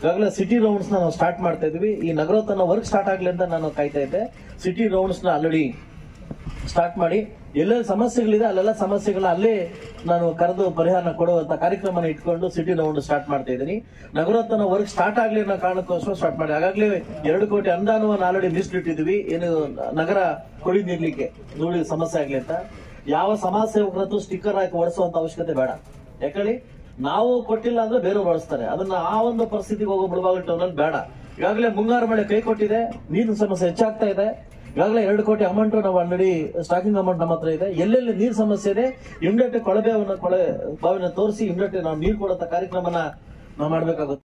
ಈಗಾಗಲೇ city rounds ನಾವು start ಮಾಡ್ತಾ ಇದ್ವಿ ಈ ನಗರೋತ್ಥಾನ ವರ್ಕ್ ಸ್ಟಾರ್ಟ್ ಆಗ್ಲಿ ಅಂತ ನಾನು ಕಾಯ್ತಾ ಇದ್ದೆ ಸಿಟಿ ರೌಂಡ್ಸ್ ನ ಆಲ್ರೆಡಿ ಸ್ಟಾರ್ಟ್ ಮಾಡಿ ಎಲ್ಲೆಲ್ಲಿ ಸಮಸ್ಯೆಗಳಿದೆ ಅಲ್ಲೆಲ್ಲ ಸಮಸ್ಯೆಗಳ ಅಲ್ಲೇ ನಾನು ಕರೆದು ಪರಿಹಾರ ಕೊಡುವಂತ ಕಾರ್ಯಕ್ರಮನ ಇಟ್ಕೊಂಡು ಸಿಟಿ ರೌಂಡ್ ಸ್ಟಾರ್ಟ್ ಮಾಡ್ತಾ ಇದ್ದೀನಿ ನಗರೋತ್ಥಾನ ವರ್ಕ್ ಸ್ಟಾರ್ಟ್ ಆಗ್ಲಿ ಅನ್ನೋ ಕಾರಣಕ್ಕೋಸ್ಕರ ಸ್ಟಾರ್ಟ್ ಮಾಡಿ ಹಾಗಾಗ್ಲೇ ಎರಡು ಕೋಟಿ ಅನುದಾನವನ್ನು ಆಲ್ರೆಡಿ ಮೀಸಲಿಟ್ಟಿದ್ವಿ ಏನು ನಗರ ಕೊಡಿ ನೀಡ್ಲಿಕ್ಕೆ ಧೂಳಿ ಸಮಸ್ಯೆ ಆಗ್ಲಿ ಅಂತ ಯಾವ ಸಮಾಜ ಸೇವಕರದ್ದು ಸ್ಟಿಕ್ಕರ್ ಹಾಕಿ ಓಡಿಸುವಂತ ಅವಶ್ಯಕತೆ ಬೇಡ ಯಾಕಂದ್ರೆ ನಾವು ಕೊಟ್ಟಿಲ್ಲ ಅಂದ್ರೆ ಬೇರೆಯವ್ರು ಬಳಸ್ತಾರೆ ಅದನ್ನ ಆ ಒಂದು ಪರಿಸ್ಥಿತಿಗೆ ಹೋಗೋ ಮುಳಬಾಗಿಲು ಟೌನ್ ಅಲ್ಲಿ ಬೇಡ ಈಗಾಗಲೇ ಮುಂಗಾರು ಮಳೆ ಕೈ ಕೊಟ್ಟಿದೆ ನೀರಿನ ಸಮಸ್ಯೆ ಹೆಚ್ಚಾಗ್ತಾ ಇದೆ ಈಗಾಗಲೇ ಎರಡು ಕೋಟಿ ಅಮೌಂಟ್ ನಾವು ಆಲ್ರೆಡಿ ಸ್ಟಾಕಿಂಗ್ ಅಮೌಂಟ್ ನಮ್ಮ ಹತ್ರ ಇದೆ ಎಲ್ಲೆಲ್ಲಿ ನೀರ್ ಸಮಸ್ಯೆ ಇದೆ ಇಮ್ಡಿಯೇಟ್ ಕೊಳಬೆವನ್ನು ಕೊಳೆ ಬಾವಿನ ತೋರಿಸಿ ಇಮ್ಡಿಯೇಟ್ ನಾವು ನೀರು ಕೊಡಂತ ಕಾರ್ಯಕ್ರಮನ ನಾವು ಮಾಡ್ಬೇಕಾಗುತ್ತೆ